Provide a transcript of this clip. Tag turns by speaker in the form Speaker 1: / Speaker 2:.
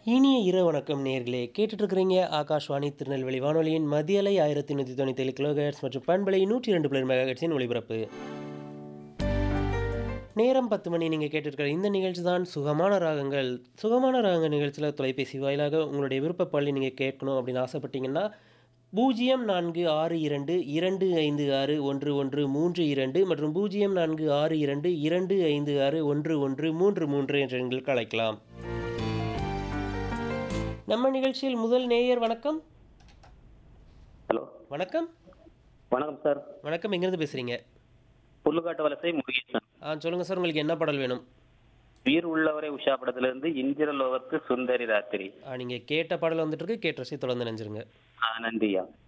Speaker 1: இனிய இரவு வணக்கம் நேர்களே கேட்டுட்டு இருக்கிறீங்க ஆகாஷ்வாணி திருநெல்வேலி வானொலியின் மதிய அலை ஆயிரத்தி நூற்றி தொண்ணூற்றி ஏழு கிலோஹெர்ட்ஸ் மற்றும் பண்பலை நூற்றி ரெண்டு பிளர் மெகாஹெட்ஸின் ஒளிபரப்பு நேரம் பத்து மணி நீங்கள் கேட்டிருக்கிற இந்த நிகழ்ச்சி தான் சுகமான ராகங்கள் சுகமான ராகங்கள் நிகழ்ச்சியில் தொலைபேசி வாயிலாக உங்களுடைய விருப்ப பாடலை நீங்கள் கேட்கணும் அப்படின்னு ஆசைப்பட்டீங்கன்னா பூஜ்ஜியம் நான்கு ஆறு இரண்டு இரண்டு ஐந்து ஆறு ஒன்று ஒன்று மூன்று இரண்டு மற்றும் பூஜ்ஜியம் நான்கு ஆறு இரண்டு இரண்டு ஐந்து ஆறு ஒன்று ஒன்று மூன்று மூன்று என்ற எண்களுக்கு அழைக்கலாம் நம்ம நிகழ்ச்சியில் முதல் நேயர் வணக்கம்
Speaker 2: ஹலோ
Speaker 1: வணக்கம்
Speaker 2: வணக்கம் சார்
Speaker 1: வணக்கம் எங்கேருந்து பேசுகிறீங்க
Speaker 2: புல்லுக்காட்டு வலசை முருகேசன்
Speaker 1: ஆ சொல்லுங்கள் சார் உங்களுக்கு என்ன பாடல் வேணும்
Speaker 2: உயிர் உள்ளவரை உஷா படத்திலிருந்து இந்திர லோகத்து சுந்தரி ராத்திரி
Speaker 1: நீங்கள் கேட்ட பாடல் வந்துட்டு இருக்கு கேட்ட ரசி தொடர்ந்து நினைஞ்சிருங்க
Speaker 2: ஆ நன்றியா